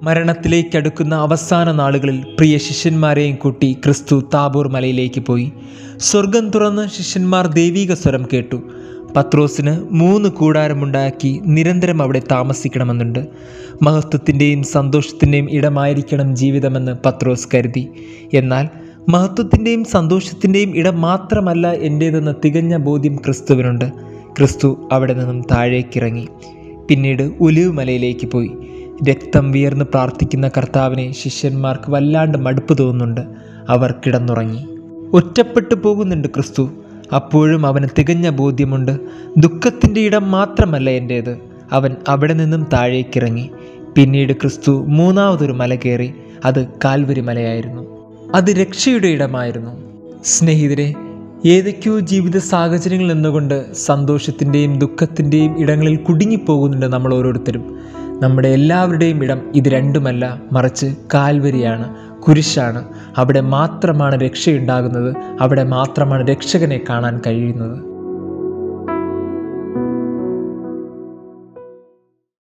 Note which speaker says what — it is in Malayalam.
Speaker 1: മരണത്തിലേക്കടുക്കുന്ന അവസാന നാളുകളിൽ പ്രിയ ശിഷ്യന്മാരെയും കൂട്ടി ക്രിസ്തു താബൂർ മലയിലേക്ക് പോയി സ്വർഗം തുറന്ന് ശിഷ്യന്മാർ ദൈവീക സ്വരം കേട്ടു പത്രോസിന് മൂന്ന് കൂടാരമുണ്ടാക്കി നിരന്തരം അവിടെ താമസിക്കണമെന്നുണ്ട് മഹത്വത്തിൻ്റെയും സന്തോഷത്തിൻ്റെയും ഇടമായിരിക്കണം ജീവിതമെന്ന് പത്രോസ് കരുതി എന്നാൽ മഹത്വത്തിൻ്റെയും സന്തോഷത്തിൻ്റെയും ഇടം മാത്രമല്ല എൻ്റേതെന്ന തികഞ്ഞ ബോധ്യം ക്രിസ്തുവിനുണ്ട് ക്രിസ്തു അവിടെ നിന്നും താഴേക്കിറങ്ങി പിന്നീട് ഒലിവ് മലയിലേക്ക് പോയി രക്തം വിയർന്ന് പ്രാർത്ഥിക്കുന്ന കർത്താവിനെ ശിഷ്യന്മാർക്ക് വല്ലാണ്ട് മടുപ്പ് തോന്നുന്നുണ്ട് അവർ കിടന്നുറങ്ങി ഒറ്റപ്പെട്ടു പോകുന്നുണ്ട് ക്രിസ്തു അപ്പോഴും അവന് തികഞ്ഞ ബോധ്യമുണ്ട് ദുഃഖത്തിൻ്റെ ഇടം മാത്രമല്ല എൻ്റേത് അവൻ അവിടെ നിന്നും താഴേക്കിറങ്ങി പിന്നീട് ക്രിസ്തു മൂന്നാമതൊരു മല കയറി അത് കാൽവരി മലയായിരുന്നു അത് രക്ഷയുടെ ഇടമായിരുന്നു സ്നേഹിതരെ ഏതൊക്കെയോ ജീവിത സാഹചര്യങ്ങളിൽ നിന്നുകൊണ്ട് സന്തോഷത്തിൻ്റെയും ദുഃഖത്തിൻ്റെയും ഇടങ്ങളിൽ കുടുങ്ങിപ്പോകുന്നുണ്ട് നമ്മൾ ഓരോരുത്തരും നമ്മുടെ എല്ലാവരുടെയും ഇടം ഇത് രണ്ടുമല്ല മറിച്ച് കാൽവരിയാണ് കുരിശാണ് അവിടെ മാത്രമാണ് രക്ഷയുണ്ടാകുന്നത് അവിടെ മാത്രമാണ് രക്ഷകനെ കാണാൻ കഴിയുന്നത്